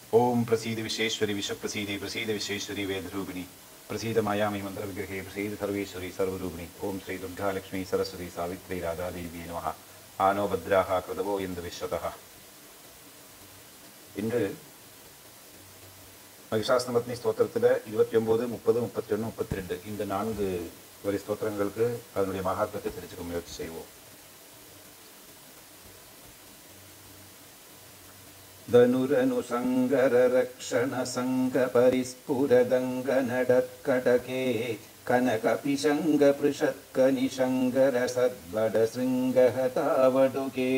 ओम प्रसीद विश्वेश्वरी विश्वप्रसीदे प्रसीद विश्वेश्वरी वेदरूपिणी प्रसीद मायामी मन्त्रविग्रहे प्रसीद सर्वेश्वरी सर्वरूपिणी ओम श्री दुर्गा लक्ष्मी सरस्वती सावित्री राधादेवी नमः ஆனோ பத்ராக கிருதவோ என்று விஸ்வதா இன்று மகிஷாசனபத்னி ஸ்தோத்திரத்தில் இருபத்தி ஒன்பது முப்பது முப்பத்தி ஒன்று முப்பத்தி ரெண்டு இந்த நான்கு வரி ஸ்தோத்திரங்களுக்கு அதனுடைய மகாத்மத்தை தெரிஞ்சுக்க முயற்சி செய்வோம் धनुरनुसङ्गररक्षणसङ्गपरिस्फुरदङ्गनडत्कटके कनकपिशङ्गपृषत्कनिशङ्गरसद्वडशृङ्गहतावटुके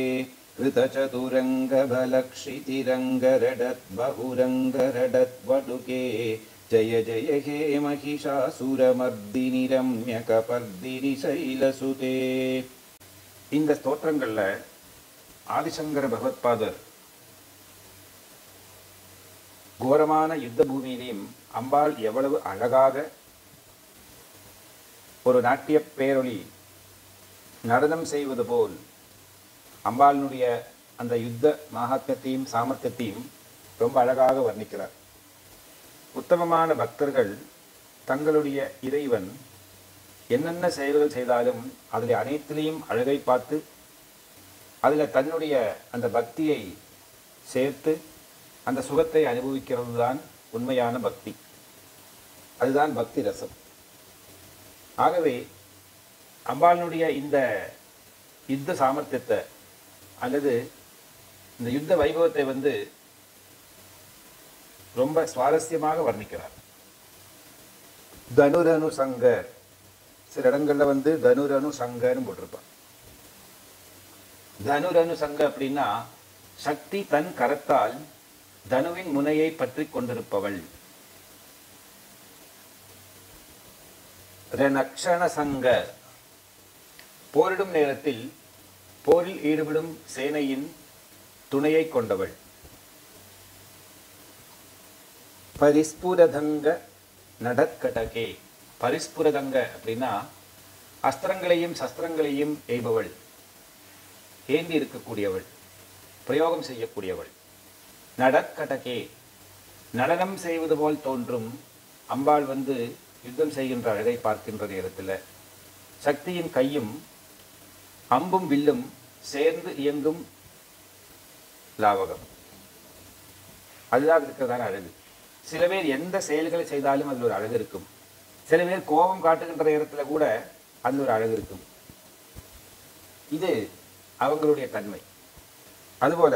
कृतचतुरङ्गबलक्षितिरङ्गरडद्बहुरङ्गरडद्वटुके जय जय हे महिषासुरमर्दिनि रम्यकपर्दिनि शैलसुते இந்த ஸ்தோத்திரங்கள்ல ஆதிசங்கர பகவத்பாதர் கோரமான யுத்த பூமியிலையும் அம்பாள் எவ்வளவு அழகாக ஒரு நாட்டிய பேரொளி நடனம் செய்வது போல் அம்பாளினுடைய அந்த யுத்த மகாத்மத்தையும் சாமர்த்தியத்தையும் ரொம்ப அழகாக வர்ணிக்கிறார் உத்தமமான பக்தர்கள் தங்களுடைய இறைவன் என்னென்ன செயல்கள் செய்தாலும் அதில் அனைத்திலையும் அழகை பார்த்து அதில் தன்னுடைய அந்த பக்தியை சேர்த்து அந்த சுகத்தை அனுபவிக்கிறது தான் உண்மையான பக்தி அதுதான் பக்தி ரசம் ஆகவே அம்பாளினுடைய இந்த யுத்த சாமர்த்தியத்தை அல்லது இந்த யுத்த வைபவத்தை வந்து ரொம்ப சுவாரஸ்யமாக வர்ணிக்கிறார் தனுரனு சங்கர் சில இடங்கள்ல வந்து தனுரனு சங்கர்னு போட்டிருப்பான் தனுரனு சங்க அப்படின்னா சக்தி தன் கரத்தால் தனுவின் முனையை பற்றி கொண்டிருப்பவள் ரணக்ஷண சங்க போரிடும் நேரத்தில் போரில் ஈடுபடும் சேனையின் துணையை கொண்டவள் பரிஸ்புரதங்க நடக்கடகே பரிஸ்புரதங்க அப்படின்னா அஸ்திரங்களையும் சஸ்திரங்களையும் எய்பவள் ஏந்தி இருக்கக்கூடியவள் பிரயோகம் செய்யக்கூடியவள் நடக்கடகே நடனம் செய்வது போல் தோன்றும் அம்பாள் வந்து யுத்தம் செய்கின்ற அழகை பார்க்கின்ற நேரத்தில் சக்தியின் கையும் அம்பும் வில்லும் சேர்ந்து இயங்கும் லாவகம் அதுதான் இருக்கிறதான அழகு சில பேர் எந்த செயல்களை செய்தாலும் அதில் ஒரு அழகு இருக்கும் சில பேர் கோபம் காட்டுகின்ற நேரத்தில் கூட அதில் ஒரு அழகு இருக்கும் இது அவங்களுடைய தன்மை அதுபோல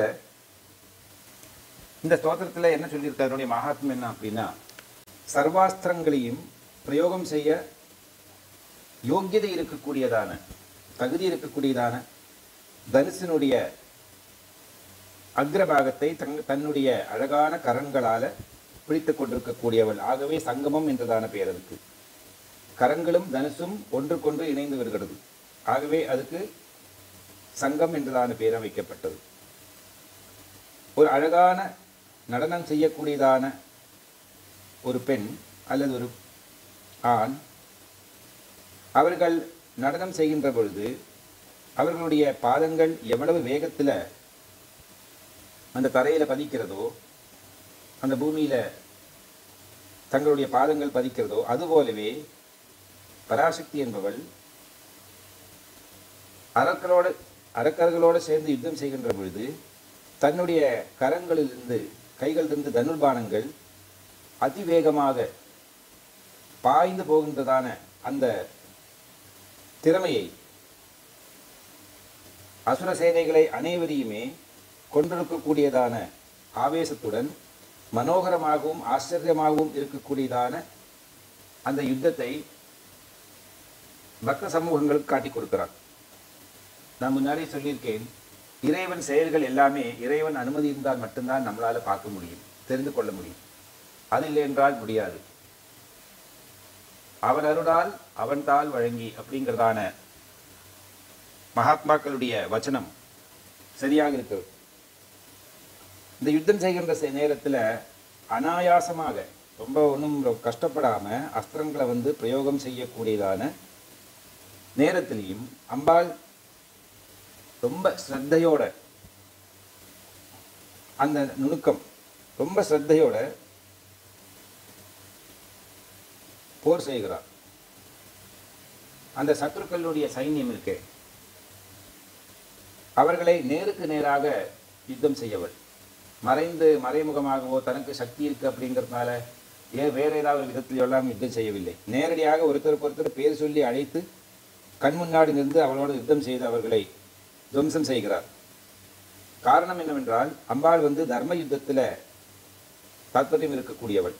இந்த ஸ்தோத்திரத்தில் என்ன சொல்லியிருக்காரு அதனுடைய மகாத்மம் என்ன அப்படின்னா சர்வாஸ்திரங்களையும் பிரயோகம் செய்ய யோக்கியதை இருக்கக்கூடியதான தகுதி இருக்கக்கூடியதான தனுசினுடைய அக்ரபாகத்தை தங் தன்னுடைய அழகான கரங்களால பிடித்து கொண்டிருக்கக்கூடியவள் ஆகவே சங்கமம் என்றதான பெயர் அதுக்கு கரங்களும் தனுசும் ஒன்றுக்கொன்று இணைந்து வருகிறது ஆகவே அதுக்கு சங்கம் என்றதான பெயர் வைக்கப்பட்டது ஒரு அழகான நடனம் செய்யக்கூடியதான ஒரு பெண் அல்லது ஒரு ஆண் அவர்கள் நடனம் செய்கின்ற பொழுது அவர்களுடைய பாதங்கள் எவ்வளவு வேகத்தில் அந்த தரையில் பதிக்கிறதோ அந்த பூமியில் தங்களுடைய பாதங்கள் பதிக்கிறதோ அதுபோலவே பராசக்தி என்பவள் அரக்கரோடு அரக்கர்களோடு சேர்ந்து யுத்தம் செய்கின்ற பொழுது தன்னுடைய கரங்களிலிருந்து கைகளிலிருந்து தனுர்பானங்கள் அதிவேகமாக பாய்ந்து போகின்றதான அந்த திறமையை அசுர சேனைகளை அனைவரையுமே கொண்டிருக்கக்கூடியதான ஆவேசத்துடன் மனோகரமாகவும் ஆச்சரியமாகவும் இருக்கக்கூடியதான அந்த யுத்தத்தை பக்த சமூகங்களுக்கு காட்டிக் கொடுக்கிறார் நான் முன்னாடி சொல்லியிருக்கேன் இறைவன் செயல்கள் எல்லாமே இறைவன் அனுமதி இருந்தால் மட்டும்தான் நம்மளால பார்க்க முடியும் தெரிந்து கொள்ள முடியும் அது இல்லை என்றால் முடியாது அவன் அருளால் அவன் தாள் வழங்கி அப்படிங்கிறதான மகாத்மாக்களுடைய வச்சனம் சரியாக இருக்கிறது இந்த யுத்தம் செய்கின்ற செ- நேரத்துல அனாயாசமாக ரொம்ப ஒன்றும் கஷ்டப்படாம அஸ்திரங்களை வந்து பிரயோகம் செய்யக்கூடியதான நேரத்திலையும் அம்பாள் ரொம்ப ஸ்ரத்தையோட அந்த நுணுக்கம் ரொம்ப ஸ்ரத்தையோட போர் செய்கிறார் அந்த சத்துருக்களுடைய சைன்யம் இருக்கே அவர்களை நேருக்கு நேராக யுத்தம் செய்யவள் மறைந்து மறைமுகமாகவோ தனக்கு சக்தி இருக்கு அப்படிங்கிறதுனால ஏன் வேற ஏதாவது ஒரு விதத்தில் எல்லாம் யுத்தம் செய்யவில்லை நேரடியாக ஒருத்தருக்கு ஒருத்தர் பேர் சொல்லி அழைத்து கண் முன்னாடி நின்று அவளோடு யுத்தம் செய்து அவர்களை துவம்சம் செய்கிறார் காரணம் என்னவென்றால் அம்பாள் வந்து தர்ம யுத்தத்தில் தாத்பரியம் இருக்கக்கூடியவள்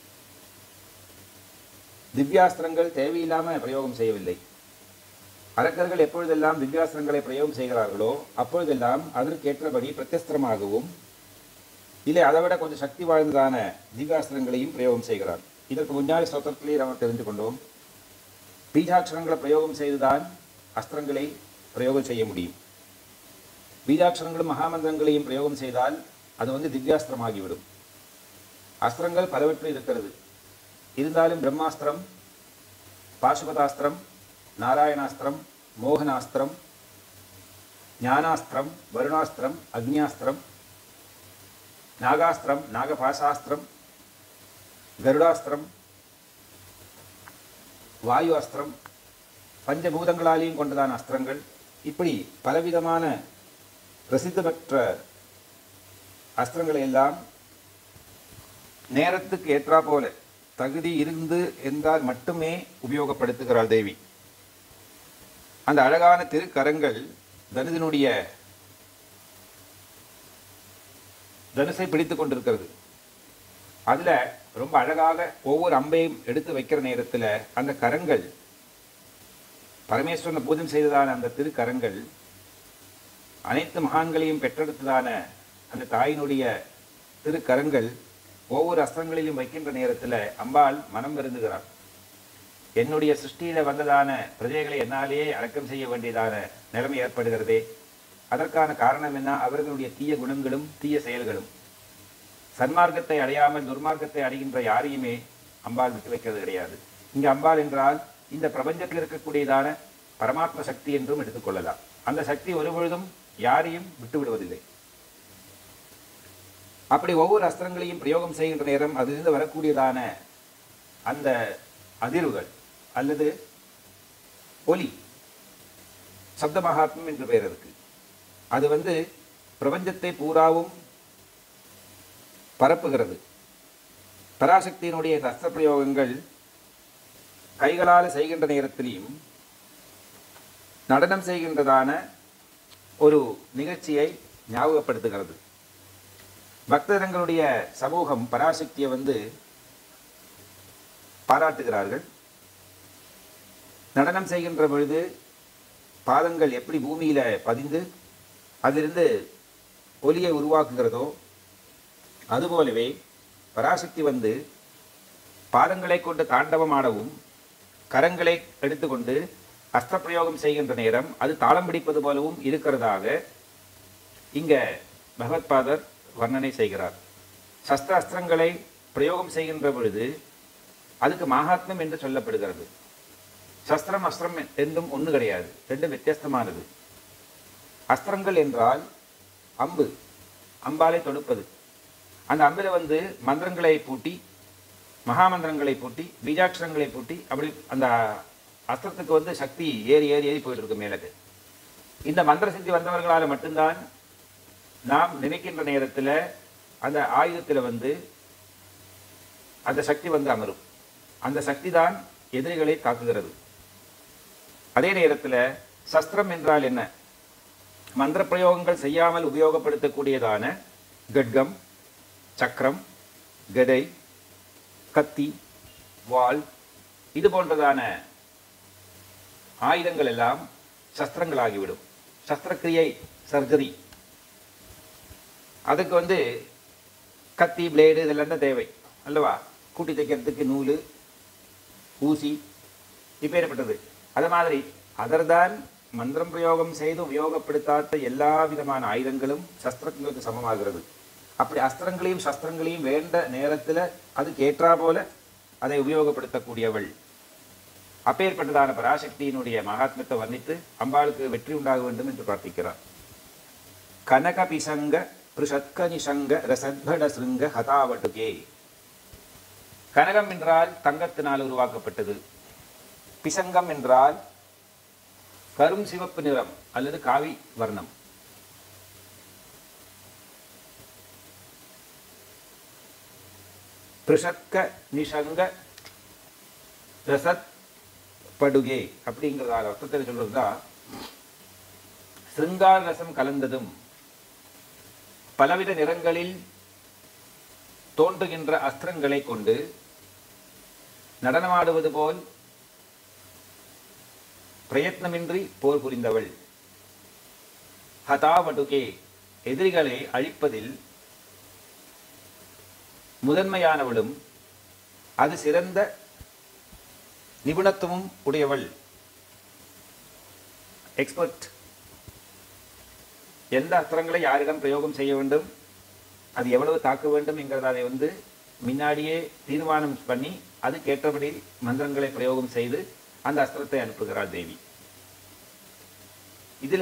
திவ்யாஸ்திரங்கள் தேவையில்லாம பிரயோகம் செய்யவில்லை அரக்கர்கள் எப்பொழுதெல்லாம் திவ்யாஸ்திரங்களை பிரயோகம் செய்கிறார்களோ அப்பொழுதெல்லாம் அதற்கேற்றபடி பிரத்யஸ்திரமாகவும் இல்லை அதை விட கொஞ்சம் சக்தி வாய்ந்ததான திவ்யாஸ்திரங்களையும் பிரயோகம் செய்கிறார் இதற்கு முன்னாடி ஸ்தோத்திரத்திலேயே நாம் தெரிந்து கொண்டோம் பீஜாட்சரங்களை பிரயோகம் செய்துதான் அஸ்திரங்களை பிரயோகம் செய்ய முடியும் பீஜாட்சரங்களும் மகாமந்திரங்களையும் பிரயோகம் செய்தால் அது வந்து திவ்யாஸ்திரமாகிவிடும் அஸ்திரங்கள் பலவற்று இருக்கிறது இருந்தாலும் பிரம்மாஸ்திரம் பாசுபதாஸ்திரம் நாராயணாஸ்திரம் மோகனாஸ்திரம் ஞானாஸ்திரம் வருணாஸ்திரம் அக்னியாஸ்திரம் நாகாஸ்திரம் நாகபாசாஸ்திரம் கருடாஸ்திரம் வாயு அஸ்திரம் பஞ்சபூதங்களாலேயும் கொண்டதான அஸ்திரங்கள் இப்படி பலவிதமான பிரசித்தி பெற்ற அஸ்திரங்களை எல்லாம் நேரத்துக்கு ஏற்றா போல தகுதி இருந்து என்றால் மட்டுமே உபயோகப்படுத்துகிறாள் தேவி அந்த அழகான திருக்கரங்கள் தனுதினுடைய தனுசை பிடித்துக் கொண்டிருக்கிறது அதுல ரொம்ப அழகாக ஒவ்வொரு அம்பையும் எடுத்து வைக்கிற நேரத்துல அந்த கரங்கள் பரமேஸ்வரனை பூஜை செய்ததான அந்த திருக்கரங்கள் அனைத்து மகான்களையும் பெற்றெடுத்ததான அந்த தாயினுடைய திருக்கரங்கள் ஒவ்வொரு அஸ்திரங்களிலும் வைக்கின்ற நேரத்தில் அம்பாள் மனம் வருந்துகிறார் என்னுடைய சிருஷ்டியில வந்ததான பிரஜைகளை என்னாலேயே அடக்கம் செய்ய வேண்டியதான நிலைமை ஏற்படுகிறதே அதற்கான காரணம் என்ன அவர்களுடைய தீய குணங்களும் தீய செயல்களும் சன்மார்க்கத்தை அடையாமல் துர்மார்க்கத்தை அடைகின்ற யாரையுமே அம்பாள் விட்டு வைக்கிறது கிடையாது இங்க அம்பாள் என்றால் இந்த பிரபஞ்சத்தில் இருக்கக்கூடியதான பரமாத்ம சக்தி என்றும் எடுத்துக்கொள்ளலாம் அந்த சக்தி ஒருபொழுதும் யாரையும் விட்டு விடுவதில்லை அப்படி ஒவ்வொரு அஸ்திரங்களையும் பிரயோகம் செய்கின்ற நேரம் அதிலிருந்து வரக்கூடியதான அந்த அதிர்வுகள் அல்லது ஒலி சப்த மகாத்மம் என்று பெயர் இருக்கு அது வந்து பிரபஞ்சத்தை பூராவும் பரப்புகிறது பராசக்தியினுடைய இந்த அஸ்திர பிரயோகங்கள் கைகளால் செய்கின்ற நேரத்திலையும் நடனம் செய்கின்றதான ஒரு நிகழ்ச்சியை ஞாபகப்படுத்துகிறது பக்தர்களுடைய சமூகம் பராசக்தியை வந்து பாராட்டுகிறார்கள் நடனம் செய்கின்ற பொழுது பாதங்கள் எப்படி பூமியில பதிந்து அதிலிருந்து ஒலியை உருவாக்குகிறதோ அதுபோலவே பராசக்தி வந்து பாதங்களை கொண்டு தாண்டவம் ஆடவும் கரங்களை எடுத்துக்கொண்டு அஸ்திரப்பிரயோகம் செய்கின்ற நேரம் அது தாளம் பிடிப்பது போலவும் இருக்கிறதாக இங்க பகவத்பாதர் வர்ணனை செய்கிறார் சஸ்திர அஸ்திரங்களை பிரயோகம் செய்கின்ற பொழுது அதுக்கு மகாத்மம் என்று சொல்லப்படுகிறது சஸ்திரம் அஸ்திரம் என்றும் ஒன்று கிடையாது ரெண்டும் வித்தியாசமானது அஸ்திரங்கள் என்றால் அம்பு அம்பாலை தொடுப்பது அந்த அம்பில் வந்து மந்திரங்களை பூட்டி மகாமந்திரங்களை பூட்டி பீஜாட்சரங்களை பூட்டி அப்படி அந்த அஸ்திரத்துக்கு வந்து சக்தி ஏறி ஏறி ஏறி போயிட்டு இருக்கு மேலுக்கு இந்த மந்திர சித்தி வந்தவர்களால் மட்டும்தான் நாம் நினைக்கின்ற நேரத்தில் அந்த ஆயுதத்தில் வந்து அந்த சக்தி வந்து அமரும் அந்த சக்தி தான் எதிரிகளை தாக்குகிறது அதே நேரத்தில் சஸ்திரம் என்றால் என்ன மந்திர பிரயோகங்கள் செய்யாமல் உபயோகப்படுத்தக்கூடியதான கட்கம் சக்கரம் கதை கத்தி வாள் இது போன்றதான ஆயுதங்கள் எல்லாம் சஸ்திரங்களாகிவிடும் சஸ்திரக்கிரியை சர்ஜரி அதுக்கு வந்து கத்தி பிளேடு இதெல்லாம் தான் தேவை அல்லவா கூட்டி தைக்கிறதுக்கு நூல் ஊசி இப்பேற்பட்டது அது மாதிரி அதர்தான் மந்திரம் பிரயோகம் செய்து உபயோகப்படுத்தாத எல்லா விதமான ஆயுதங்களும் சஸ்திரங்களுக்கு சமமாகிறது அப்படி அஸ்திரங்களையும் சஸ்திரங்களையும் வேண்ட நேரத்தில் அதுக்கு ஏற்றா போல அதை உபயோகப்படுத்தக்கூடியவள் அப்பேற்பட்டதான பராசக்தியினுடைய மகாத்மத்தை வர்ணித்து அம்பாளுக்கு வெற்றி உண்டாக வேண்டும் என்று பிரார்த்திக்கிறார் கனக பிசங்க பிருஷத்க நிஷங்க ரசத்பட சிருங்க ஹதாவட்டுகே கனகம் என்றால் தங்கத்தினால் உருவாக்கப்பட்டது பிசங்கம் என்றால் கரும் சிவப்பு நிறம் அல்லது காவி வர்ணம் பிருஷத்க நிஷங்க ரசத் படுகே அப்படிங்கிற அர்த்தத்தை சொல்றதுதான் சிருங்கார ரசம் கலந்ததும் பலவித நிறங்களில் தோன்றுகின்ற அஸ்திரங்களை கொண்டு நடனமாடுவது போல் பிரயத்னமின்றி போர் புரிந்தவள் ஹதாவடுகே எதிரிகளை அழிப்பதில் முதன்மையானவளும் அது சிறந்த நிபுணத்துவம் உடையவள் எக்ஸ்பர்ட் எந்த அஸ்திரங்களை யாரிடம் பிரயோகம் செய்ய வேண்டும் அது எவ்வளவு தாக்க வேண்டும் என்கிறத அதை வந்து முன்னாடியே தீர்மானம் பண்ணி அதுக்கேற்றபடி மந்திரங்களை பிரயோகம் செய்து அந்த அஸ்திரத்தை அனுப்புகிறாள் தேவி இதுல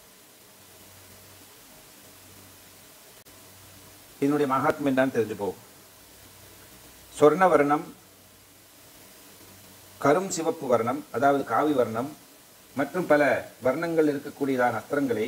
இதனுடைய மகாத்மியம் என்னன்னு தெரிஞ்சுப்போம் சொர்ண வர்ணம் கரும் சிவப்பு வர்ணம் அதாவது காவி வர்ணம் மற்றும் பல வர்ணங்கள் இருக்கக்கூடியதான அஸ்திரங்களை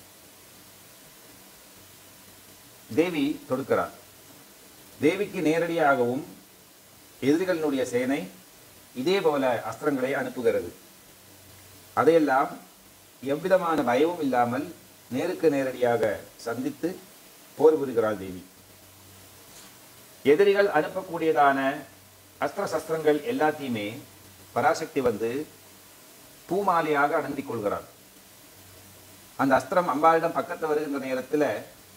தேவி தொடுக்கிறார் தேவிக்கு நேரடியாகவும் எதிரிகளினுடைய சேனை இதே போல அஸ்திரங்களை அனுப்புகிறது அதையெல்லாம் எவ்விதமான பயமும் இல்லாமல் நேருக்கு நேரடியாக சந்தித்து போர் புரிகிறாள் தேவி எதிரிகள் அனுப்பக்கூடியதான அஸ்திர சஸ்திரங்கள் எல்லாத்தையுமே பராசக்தி வந்து பூமாலையாக அடந்திக் கொள்கிறாள் அந்த அஸ்திரம் அம்பாளிடம் பக்கத்தில் வருகின்ற நேரத்தில்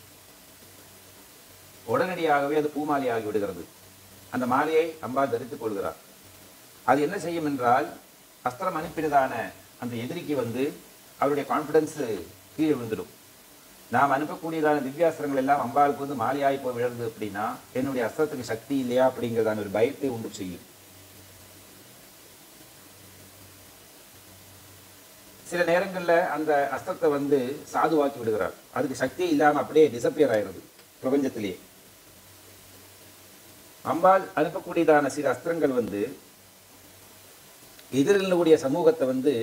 உடனடியாகவே அது பூமாலையாகி விடுகிறது அந்த மாலையை அம்பாள் தரித்துக் கொள்கிறார் அது என்ன செய்யும் என்றால் அஸ்திரம் அனுப்பினதான அந்த எதிரிக்கு வந்து அவருடைய கான்ஃபிடன்ஸ் கீழே விழுந்துடும் நாம் அனுப்பக்கூடியதான திவ்யாஸ்திரங்கள் எல்லாம் அம்பாளுக்கு வந்து மாலையாகி போய் விழுறது அப்படின்னா என்னுடைய அஸ்திரத்துக்கு சக்தி இல்லையா அப்படிங்கிறதான ஒரு பயத்தை உண்டு செய்யும் சில நேரங்களில் அந்த அஸ்திரத்தை வந்து சாதுவாக்கி விடுகிறார் அதுக்கு சக்தி இல்லாமல் அப்படியே டிசப்பியர் ஆயிடுது பிரபஞ்சத்திலேயே அம்பாள் அனுப்பக்கூடியதான சில அஸ்திரங்கள் வந்து எதிரிலுடைய சமூகத்தை வந்து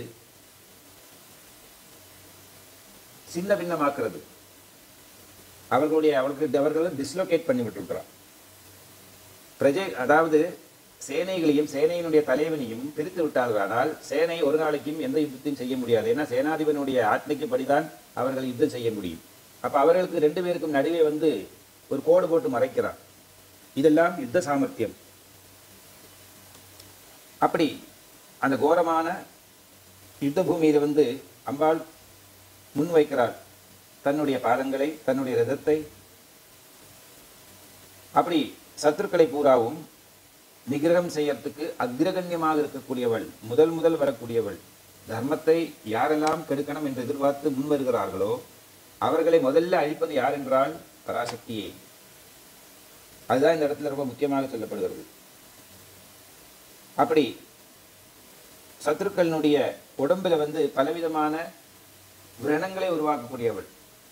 சின்ன பின்னமாக்குறது அவர்களுடைய அவர்களுக்கு அவர்களை டிஸ்லோகேட் பண்ணி விட்டுருக்கிறார் பிரஜை அதாவது சேனைகளையும் சேனையினுடைய தலைவனையும் பிரித்து விட்டார்களானால் சேனை ஒரு நாளைக்கும் எந்த யுத்தத்தையும் செய்ய முடியாது ஏன்னா சேனாதிபனுடைய ஆத்மைக்குப்படிதான் அவர்கள் யுத்தம் செய்ய முடியும் அப்ப அவர்களுக்கு ரெண்டு பேருக்கும் நடுவே வந்து ஒரு கோடு போட்டு மறைக்கிறார் இதெல்லாம் யுத்த சாமர்த்தியம் அப்படி அந்த கோரமான யுத்த பூமியில வந்து அம்பாள் முன்வைக்கிறாள் தன்னுடைய பாதங்களை தன்னுடைய ரதத்தை அப்படி சத்துருக்களை பூராவும் நிகிரகம் செய்யறதுக்கு அக்ரகண்யமாக இருக்கக்கூடியவள் முதல் முதல் வரக்கூடியவள் தர்மத்தை யாரெல்லாம் கெடுக்கணும் என்று எதிர்பார்த்து முன் வருகிறார்களோ அவர்களை முதல்ல அழிப்பது யார் என்றால் பராசக்தியே அதுதான் இந்த இடத்துல ரொம்ப முக்கியமாக சொல்லப்படுகிறது அப்படி சத்துருக்களினுடைய உடம்புல வந்து பலவிதமான விரணங்களை உருவாக்கக்கூடியவள்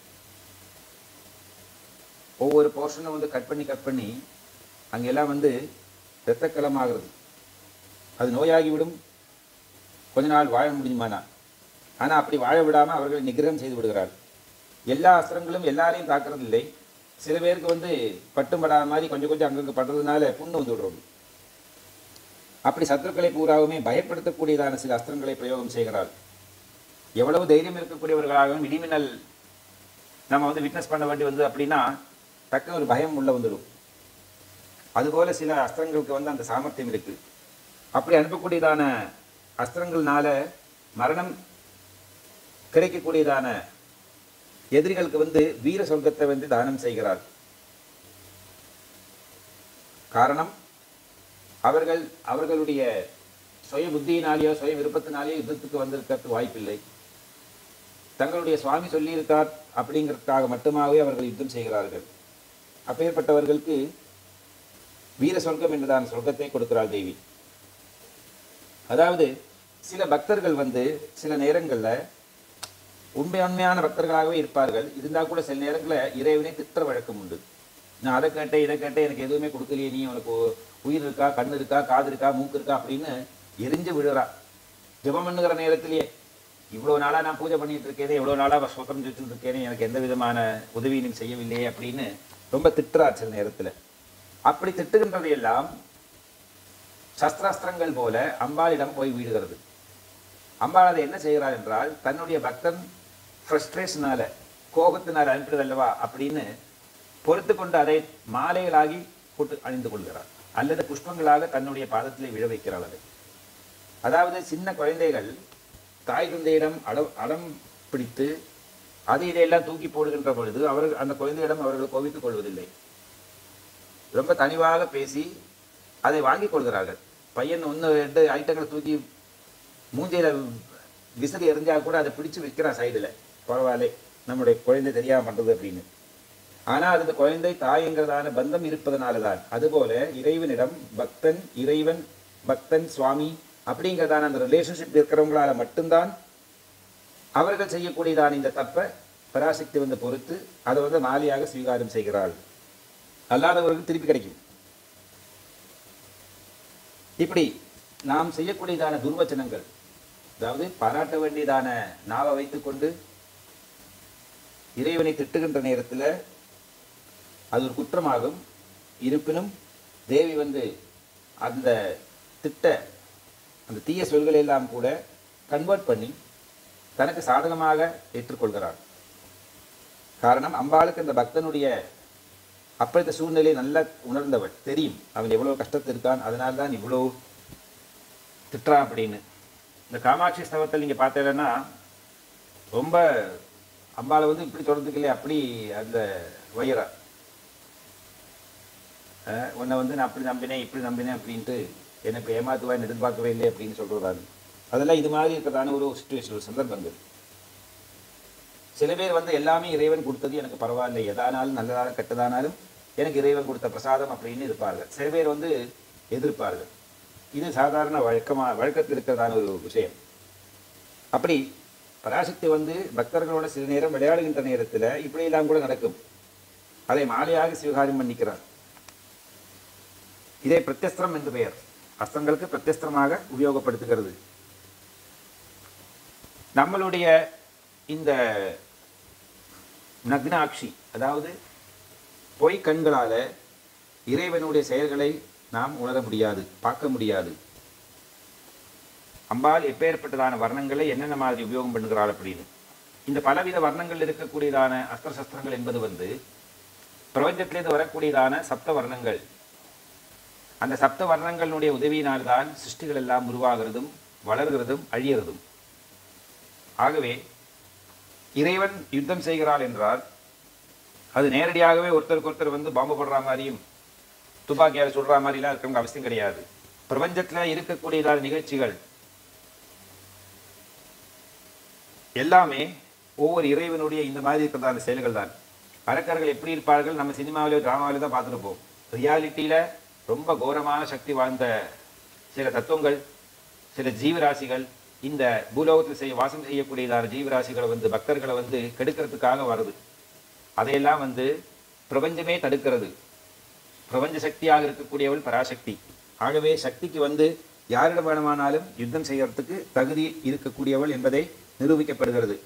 ஒவ்வொரு போர்ஷனும் வந்து கட் பண்ணி கட் பண்ணி அங்கெல்லாம் வந்து இரத்தக்கலமாகிறது அது நோயாகிவிடும் கொஞ்ச நாள் வாழ முடியுமானா ஆனால் அப்படி வாழ விடாமல் அவர்களை நிகிரகம் செய்து விடுகிறார் எல்லா அஸ்திரங்களும் எல்லாரையும் தாக்குறது இல்லை சில பேருக்கு வந்து பட்டும் படாத மாதிரி கொஞ்சம் கொஞ்சம் அங்கங்கே படுறதுனால புண்ணு வந்து விடுறது அப்படி சத்துருக்களை பூராவுமே பயப்படுத்தக்கூடியதான சில அஸ்திரங்களை பிரயோகம் செய்கிறாள் எவ்வளவு தைரியம் இருக்கக்கூடியவர்களாகவும் இடிமின்னல் நம்ம வந்து விட்னஸ் பண்ண வேண்டி வந்து அப்படின்னா டக்குன்னு ஒரு பயம் உள்ள வந்துடும் அதுபோல சில அஸ்திரங்களுக்கு வந்து அந்த சாமர்த்தியம் இருக்கு அப்படி அனுப்பக்கூடியதான அஸ்திரங்கள்னால மரணம் கிடைக்கக்கூடியதான எதிரிகளுக்கு வந்து வீர சொர்க்கத்தை வந்து தானம் செய்கிறார் காரணம் அவர்கள் அவர்களுடைய சுய புத்தியினாலேயோ சுய விருப்பத்தினாலேயோ யுத்தத்துக்கு வந்திருக்கிறதுக்கு வாய்ப்பில்லை தங்களுடைய சுவாமி சொல்லியிருக்கார் அப்படிங்கிறதுக்காக மட்டுமாகவே அவர்கள் யுத்தம் செய்கிறார்கள் அப்பேற்பட்டவர்களுக்கு வீர சொர்க்கம் என்றுதான் சொர்க்கத்தை கொடுக்கிறாள் தேவி அதாவது சில பக்தர்கள் வந்து சில நேரங்களில் உண்மை உண்மையான பக்தர்களாகவே இருப்பார்கள் இருந்தால் கூட சில நேரங்களில் இறைவனை திட்டுற வழக்கம் உண்டு நான் அதை கேட்டேன் இதை கேட்டேன் எனக்கு எதுவுமே கொடுக்கலையே நீ உனக்கு உயிர் இருக்கா கண் இருக்கா காது இருக்கா மூக்கு இருக்கா அப்படின்னு எரிஞ்சு விழுறா ஜெபம் பண்ணுகிற நேரத்திலேயே இவ்வளோ நாளாக நான் பூஜை பண்ணிட்டு இருக்கேனே இவ்வளோ நாளாக ஸ்வத்தம் வச்சுட்டு இருக்கேனே எனக்கு எந்த விதமான உதவியும் செய்யவில்லையே அப்படின்னு ரொம்ப திட்டுறார் சில நேரத்தில் அப்படி திட்டுகின்றதையெல்லாம் சஸ்திராஸ்திரங்கள் போல அம்பாளிடம் போய் வீடுகிறது அம்பாள் அதை என்ன செய்கிறார் என்றால் தன்னுடைய பக்தன் ஃப்ரஸ்ட்ரேஷனால கோபத்தினால் அனுப்பினதல்லவா அப்படின்னு பொறுத்து கொண்டு அதை மாலைகளாகி போட்டு அணிந்து கொள்கிறார் அல்லது புஷ்பங்களாக தன்னுடைய பாதத்திலே விழ வைக்கிறாள் அதை அதாவது சின்ன குழந்தைகள் தாய் தந்தையிடம் அடம் அடம் பிடித்து அது இதையெல்லாம் தூக்கி போடுகின்ற பொழுது அவர்கள் அந்த குழந்தையிடம் அவர்கள் கோபித்துக் கொள்வதில்லை ரொம்ப தனிவாக பேசி அதை வாங்கிக் கொள்கிறார்கள் பையன் ஒன்று ரெண்டு ஐட்டங்களை தூக்கி மூஞ்சியில விசிறி எறிஞ்சா கூட அதை பிடிச்சு வைக்கிறான் சைடுல பரவாயில்ல நம்முடைய குழந்தை தெரியாம பண்றது அப்படின்னு ஆனா அது அந்த குழந்தை தாய்ங்கிறதான பந்தம் இருப்பதனால தான் அதுபோல இறைவனிடம் பக்தன் இறைவன் பக்தன் சுவாமி அப்படிங்கிறதான அந்த ரிலேஷன்ஷிப் இருக்கிறவங்களால மட்டும்தான் அவர்கள் செய்யக்கூடியதான இந்த தப்பை பராசக்தி வந்து பொறுத்து அதை வந்து மாலையாக ஸ்வீகாரம் செய்கிறாள் அல்லாதவர்களுக்கு திருப்பி கிடைக்கும் இப்படி நாம் செய்யக்கூடியதான துர்வச்சனங்கள் அதாவது பாராட்ட வேண்டியதான நாவை வைத்துக்கொண்டு இறைவனை திட்டுகின்ற நேரத்தில் அது ஒரு குற்றமாகும் இருப்பினும் தேவி வந்து அந்த திட்ட அந்த தீய சொல்களை எல்லாம் கூட கன்வெர்ட் பண்ணி தனக்கு சாதகமாக ஏற்றுக்கொள்கிறார் காரணம் அம்பாளுக்கு அந்த பக்தனுடைய அப்பழுத்த சூழ்நிலையை நல்லா உணர்ந்தவள் தெரியும் அவன் எவ்வளவு கஷ்டத்தில் இருக்கான் அதனால தான் இவ்வளவு திட்டுறான் அப்படின்னு இந்த காமாட்சி ஸ்தவத்தில் நீங்கள் பார்த்தீங்கன்னா ரொம்ப அம்பாளை வந்து இப்படி தொடர்ந்துக்கலையே அப்படி அந்த வயிறா அஹ் உன்னை வந்து நான் அப்படி நம்பினேன் இப்படி நம்பினேன் அப்படின்ட்டு எனக்கு ஏமாத்துவான்னு எதிர்பார்க்கவே இல்லை அப்படின்னு சொல்றாரு அதெல்லாம் இது மாதிரி இருக்கிறதான ஒரு சுச்சுவேஷன் ஒரு சந்தர்ப்பங்கள் சில பேர் வந்து எல்லாமே இறைவன் கொடுத்தது எனக்கு பரவாயில்லை எதானாலும் நல்லதாலும் கெட்டதானாலும் எனக்கு இறைவன் கொடுத்த பிரசாதம் அப்படின்னு இருப்பார்கள் சில பேர் வந்து எதிர்ப்பார்கள் இது சாதாரண வழக்கமா வழக்கத்தில் இருக்கிறதான ஒரு விஷயம் அப்படி பராசக்தி வந்து பக்தர்களோட சில நேரம் விளையாடுகின்ற நேரத்தில் இப்படியெல்லாம் கூட நடக்கும் அதை மாலையாக சிவகாரியம் பண்ணிக்கிறார் இதை பிரத்யஸ்திரம் என்று பெயர் அஸ்திரங்களுக்கு பிரத்யஸ்திரமாக உபயோகப்படுத்துகிறது நம்மளுடைய இந்த நக்னாட்சி அதாவது பொய் கண்களால இறைவனுடைய செயல்களை நாம் உணர முடியாது பார்க்க முடியாது அம்பாள் எப்பேற்பட்டதான வர்ணங்களை என்னென்ன மாதிரி உபயோகம் பண்ணுகிறாள் அப்படின்னு இந்த பலவித வர்ணங்கள் இருக்கக்கூடியதான அஸ்திர சஸ்திரங்கள் என்பது வந்து பிரபஞ்சத்திலிருந்து வரக்கூடியதான சப்த வர்ணங்கள் அந்த சப்த வர்ணங்களுடைய உதவியினால்தான் சிருஷ்டிகள் எல்லாம் உருவாகிறதும் வளர்கிறதும் அழியறதும் ஆகவே இறைவன் யுத்தம் செய்கிறாள் என்றால் அது நேரடியாகவே ஒருத்தருக்கு ஒருத்தர் வந்து பாம்பு போடுற மாதிரியும் துப்பாக்கியால் சுடுற மாதிரிலாம் இருக்கிறவங்க அவசியம் கிடையாது பிரபஞ்சத்தில் இருக்கக்கூடியதான நிகழ்ச்சிகள் எல்லாமே ஒவ்வொரு இறைவனுடைய இந்த மாதிரி இருக்கிறதான செயல்கள் தான் அரக்கர்கள் எப்படி இருப்பார்கள் நம்ம சினிமாவிலோ டிராமாவிலோ தான் பார்த்துருப்போம் ரியாலிட்டியில் ரொம்ப கோரமான சக்தி வாய்ந்த சில தத்துவங்கள் சில ஜீவராசிகள் இந்த பூலோகத்தில் செய்ய வாசம் செய்யக்கூடியதான ஜீவராசிகளை வந்து பக்தர்களை வந்து கெடுக்கிறதுக்காக வருது அதையெல்லாம் வந்து பிரபஞ்சமே தடுக்கிறது பிரபஞ்ச சக்தியாக இருக்கக்கூடியவள் பராசக்தி ஆகவே சக்திக்கு வந்து யாரிடம் வேணுமானாலும் யுத்தம் செய்யறதுக்கு தகுதி இருக்கக்கூடியவள் என்பதை நிரூபிக்கப்படுகிறது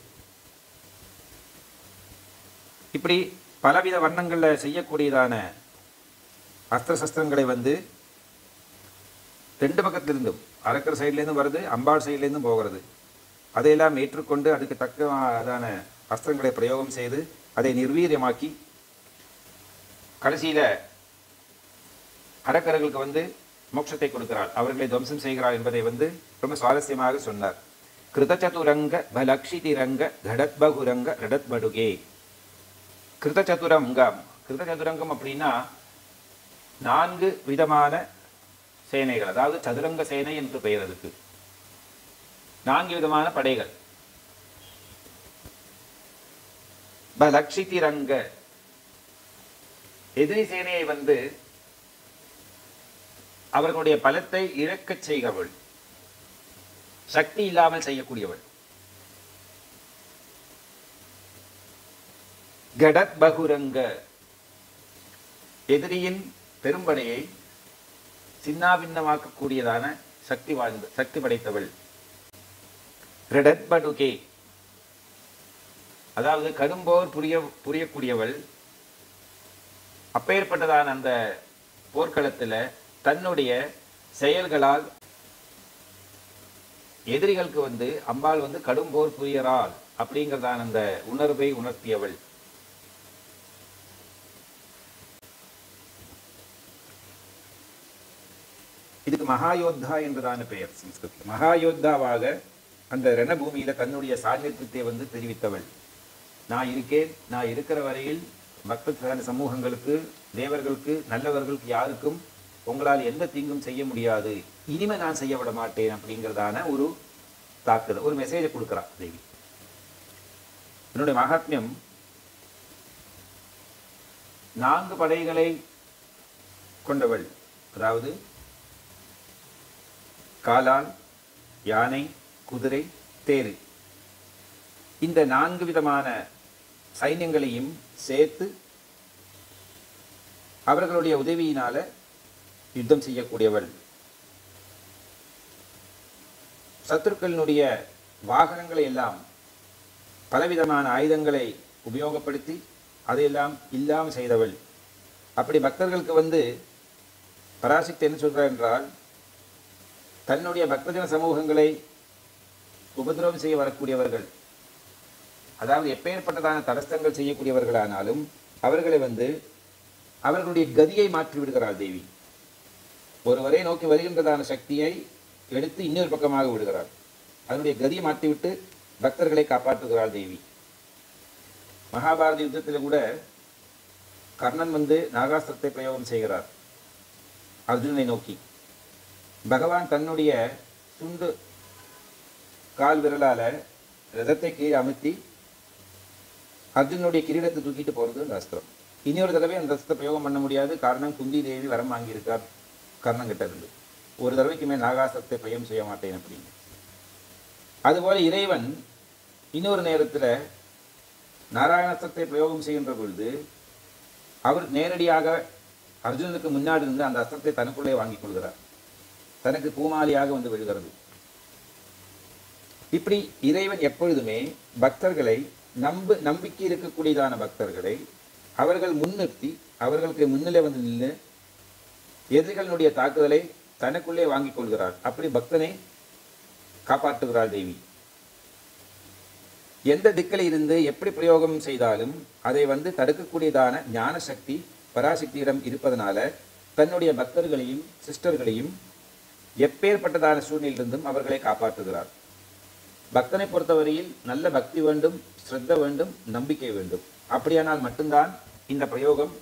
இப்படி பலவித வர்ணங்களில் செய்யக்கூடியதான அஸ்திர சஸ்திரங்களை வந்து ரெண்டு பக்கத்திலிருந்தும் அரக்கர் சைட்லேருந்தும் வருது அம்பாள் சைட்லேருந்தும் போகிறது அதையெல்லாம் ஏற்றுக்கொண்டு அதுக்கு தக்கதான அஸ்திரங்களை பிரயோகம் செய்து அதை நிர்வீரியமாக்கி கடைசியில அரக்கர்களுக்கு வந்து மோட்சத்தை கொடுக்கிறாள் அவர்களை துவம்சம் செய்கிறாள் என்பதை வந்து ரொம்ப சுவாரஸ்யமாக சொன்னார் கிருதச்சதுரங்க பலக்ஷிதிரங்க கடத்பகுரங்க ரடத்படுகே கிருதச்சதுரங்கம் கிருதச்சதுரங்கம் அப்படின்னா நான்கு விதமான சேனைகள் அதாவது சதுரங்க சேனை என்று பெயர் அதுக்கு நான்கு விதமான படைகள் பலக்ஷிதி ரங்க எதிரி சேனையை வந்து அவர்களுடைய பலத்தை இழக்கச் செய்கிறவள் சக்தி இல்லாமல் செய்யக்கூடியவள் கடத் பகுரங்க எதிரியின் பெரும்படையை சின்னாபின்னமாக்கக்கூடியதான சக்தி வாழ்ந்த சக்தி படைத்தவள் ரெடத்படுகே அதாவது கடும்போர் புரிய புரியக்கூடியவள் அப்பேற்பட்டதான அந்த போர்க்களத்துல தன்னுடைய செயல்களால் எதிரிகளுக்கு வந்து அம்பாள் வந்து கடும் போர் புரியறாள் அப்படிங்கிறதான அந்த உணர்வை உணர்த்தியவள் இதுக்கு மகாயோத்தா என்றுதான பெயர் சம்ஸ்கிருத் மகாயோத்தாவாக அந்த ரணபூமியில தன்னுடைய சாநித்தியத்தை வந்து தெரிவித்தவள் நான் இருக்கேன் நான் இருக்கிற வரையில் பக்த சமூகங்களுக்கு தேவர்களுக்கு நல்லவர்களுக்கு யாருக்கும் உங்களால் எந்த தீங்கும் செய்ய முடியாது இனிமே நான் செய்ய விட மாட்டேன் அப்படிங்கிறதான ஒரு தாக்குதல் ஒரு மெசேஜை கொடுக்குறா தேவி என்னுடைய மகாத்மியம் நான்கு படைகளை கொண்டவள் அதாவது காலான் யானை குதிரை தேரு இந்த நான்கு விதமான சைன்யங்களையும் சேர்த்து அவர்களுடைய உதவியினால யுத்தம் செய்யக்கூடியவள் சத்துருக்களினுடைய வாகனங்களை எல்லாம் பலவிதமான ஆயுதங்களை உபயோகப்படுத்தி அதையெல்லாம் இல்லாமல் செய்தவள் அப்படி பக்தர்களுக்கு வந்து பராசக்தி என்ன சொல்றார் என்றால் தன்னுடைய பக்தஜன சமூகங்களை உபதிரவம் செய்ய வரக்கூடியவர்கள் அதாவது எப்பேற்பட்டதான தடஸ்தங்கள் செய்யக்கூடியவர்களானாலும் அவர்களை வந்து அவர்களுடைய கதியை மாற்றி விடுகிறாள் தேவி ஒருவரை நோக்கி வருகின்றதான சக்தியை எடுத்து இன்னொரு பக்கமாக விடுகிறாள் அதனுடைய கதியை மாற்றிவிட்டு பக்தர்களை காப்பாற்றுகிறாள் தேவி மகாபாரத யுத்தத்தில் கூட கர்ணன் வந்து நாகாஸ்திரத்தை பிரயோகம் செய்கிறார் அர்ஜுனனை நோக்கி பகவான் தன்னுடைய துண்டு கால் விரலால ரதத்தை கீழே அமுத்தி அர்ஜுனுடைய கிரீடத்தை தூக்கிட்டு போறது அந்த அஸ்திரம் இன்னொரு தடவை அந்த அஸ்திரத்தை பிரயோகம் பண்ண முடியாது காரணம் குந்தி தேவி வரம் வாங்கியிருக்கார் கர்ணன் கிட்ட இருந்து ஒரு தடவைக்கு மேல் நாகாஸ்திரத்தை பிரயோகம் செய்ய மாட்டேன் அப்படின்னு அதுபோல இறைவன் இன்னொரு நேரத்துல நாராயணஸ்திரத்தை பிரயோகம் செய்கின்ற பொழுது அவர் நேரடியாக அர்ஜுனனுக்கு முன்னாடி இருந்து அந்த அஸ்திரத்தை தனக்குள்ளே வாங்கிக் கொள்கிறார் தனக்கு பூமாலியாக வந்து விழுகிறது இப்படி இறைவன் எப்பொழுதுமே பக்தர்களை நம்பு நம்பிக்கை இருக்கக்கூடியதான பக்தர்களை அவர்கள் முன்னிறுத்தி அவர்களுக்கு முன்னிலை வந்து நின்று எதிரிகளுடைய தாக்குதலை தனக்குள்ளே வாங்கிக் கொள்கிறார் அப்படி பக்தனை காப்பாற்றுகிறாள் தேவி எந்த திக்கில் இருந்து எப்படி பிரயோகம் செய்தாலும் அதை வந்து தடுக்கக்கூடியதான ஞான சக்தி பராசக்தியிடம் இருப்பதனால தன்னுடைய பக்தர்களையும் சிஸ்டர்களையும் எப்பேற்பட்டதான சூழ்நிலையிலிருந்தும் அவர்களை காப்பாற்றுகிறார் பக்தனை பொறுத்தவரையில் நல்ல பக்தி வேண்டும் ஸ்ரத்த வேண்டும் நம்பிக்கை வேண்டும் அப்படியானால் மட்டும்தான் இந்த பிரயோகம்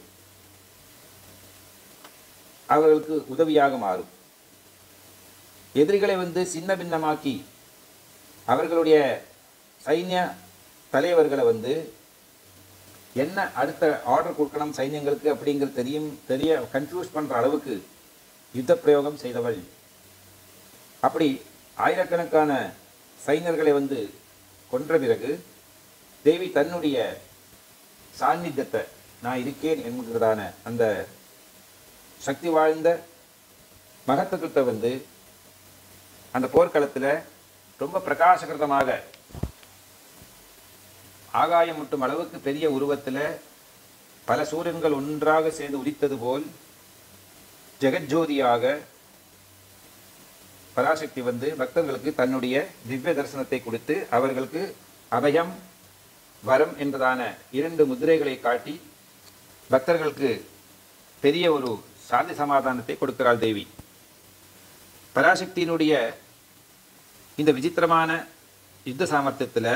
அவர்களுக்கு உதவியாக மாறும் எதிரிகளை வந்து சின்ன பின்னமாக்கி அவர்களுடைய சைன்ய தலைவர்களை வந்து என்ன அடுத்த ஆர்டர் கொடுக்கணும் சைன்யங்களுக்கு அப்படிங்கிறது தெரியும் தெரிய கன்ஃபியூஸ் பண்ற அளவுக்கு யுத்த பிரயோகம் செய்தவள் அப்படி ஆயிரக்கணக்கான சைன்யர்களை வந்து கொன்ற பிறகு தேவி தன்னுடைய சாநித்தியத்தை நான் இருக்கேன் என்கிறதான அந்த சக்தி வாழ்ந்த மகத்துவத்தை வந்து அந்த போர்க்களத்தில் ரொம்ப பிரகாசகிருதமாக ஆகாயம் முட்டும் அளவுக்கு பெரிய உருவத்தில் பல சூரியன்கள் ஒன்றாக சேர்ந்து உதித்தது போல் ஜெகஜோதியாக பராசக்தி வந்து பக்தர்களுக்கு தன்னுடைய திவ்ய தரிசனத்தை கொடுத்து அவர்களுக்கு அபயம் வரம் என்பதான இரண்டு முதிரைகளை காட்டி பக்தர்களுக்கு பெரிய ஒரு சாந்தி சமாதானத்தை கொடுக்கிறாள் தேவி பராசக்தியினுடைய இந்த விசித்திரமான யுத்த சாமர்த்தியத்தில்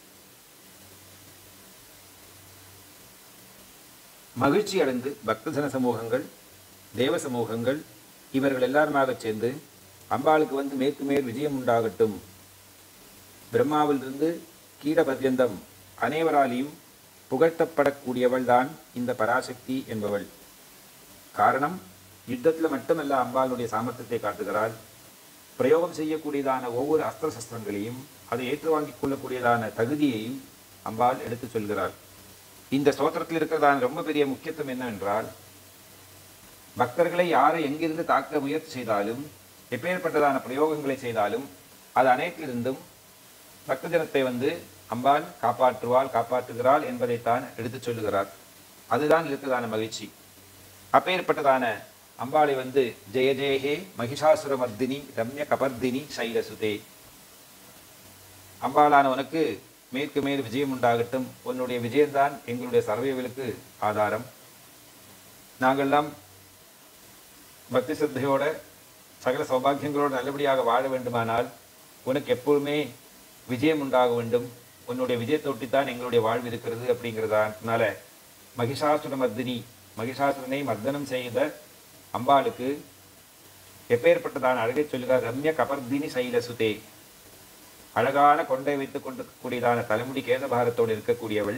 மகிழ்ச்சி அடைந்து பக்தஜன சமூகங்கள் தேவ சமூகங்கள் இவர்கள் எல்லாருமாக சேர்ந்து அம்பாளுக்கு வந்து மேற்கு மேல் விஜயம் உண்டாகட்டும் பிரம்மாவிலிருந்து கீட பர்யந்தம் அனைவராலையும் புகழ்த்தப்படக்கூடியவள் தான் இந்த பராசக்தி என்பவள் காரணம் யுத்தத்தில் மட்டுமல்ல அம்பாளுடைய சாமர்த்தியத்தை காட்டுகிறாள் பிரயோகம் செய்யக்கூடியதான ஒவ்வொரு அஸ்திர சஸ்திரங்களையும் அதை ஏற்று வாங்கிக் கொள்ளக்கூடியதான தகுதியையும் அம்பாள் எடுத்துச் சொல்கிறாள் இந்த ஸ்தோத்திரத்தில் இருக்கிறதான ரொம்ப பெரிய முக்கியத்துவம் என்னவென்றால் பக்தர்களை யாரை எங்கிருந்து தாக்க முயற்சி செய்தாலும் எப்பேற்பட்டதான பிரயோகங்களை செய்தாலும் அது அனைத்திலிருந்தும் பக்த ஜனத்தை வந்து அம்பாள் காப்பாற்றுவாள் காப்பாற்றுகிறாள் என்பதைத்தான் எடுத்துச் சொல்லுகிறார் அதுதான் இருக்கிறதான மகிழ்ச்சி அப்பேற்பட்டதான அம்பாளை வந்து ஜெய ஜெயஹே மகிஷாசுரமர்தினி ரம்ய கபர்தினி சைலசுதே அம்பாளான உனக்கு மேற்கு மேல் விஜயம் உண்டாகட்டும் உன்னுடைய விஜயம்தான் எங்களுடைய சர்வைகளுக்கு ஆதாரம் நாங்கள்லாம் பக்தி சித்தையோட சகல சௌபாகியங்களோடு நல்லபடியாக வாழ வேண்டுமானால் உனக்கு எப்பொழுதுமே விஜயம் உண்டாக வேண்டும் உன்னுடைய விஜயத்தை ஒட்டித்தான் எங்களுடைய வாழ்வு இருக்கிறது அப்படிங்கிறதானால மகிஷாசுர மர்தினி மகிஷாசுரனை மர்தனம் செய்த அம்பாளுக்கு எப்பேற்பட்டதான அழகை சொல்லுகிறார் ரம்ய கபர்தினி சைலசுதே அழகான கொண்டை வைத்துக் கொண்டிருக்கக்கூடியதான தலைமுடி கேதபாரத்தோடு இருக்கக்கூடியவள்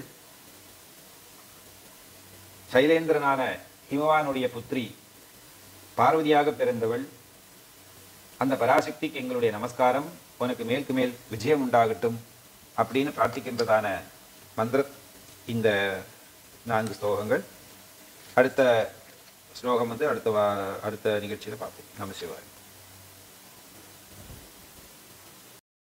சைலேந்திரனான ஹிமவானுடைய புத்திரி பார்வதியாக பிறந்தவள் அந்த பராசக்திக்கு எங்களுடைய நமஸ்காரம் உனக்கு மேற்கு மேல் விஜயம் உண்டாகட்டும் அப்படின்னு பிரார்த்திக்கின்றதான மந்திர இந்த நான்கு ஸ்லோகங்கள் அடுத்த ஸ்லோகம் வந்து அடுத்த வா அடுத்த நிகழ்ச்சியில் பார்ப்போம் நம சிவாய்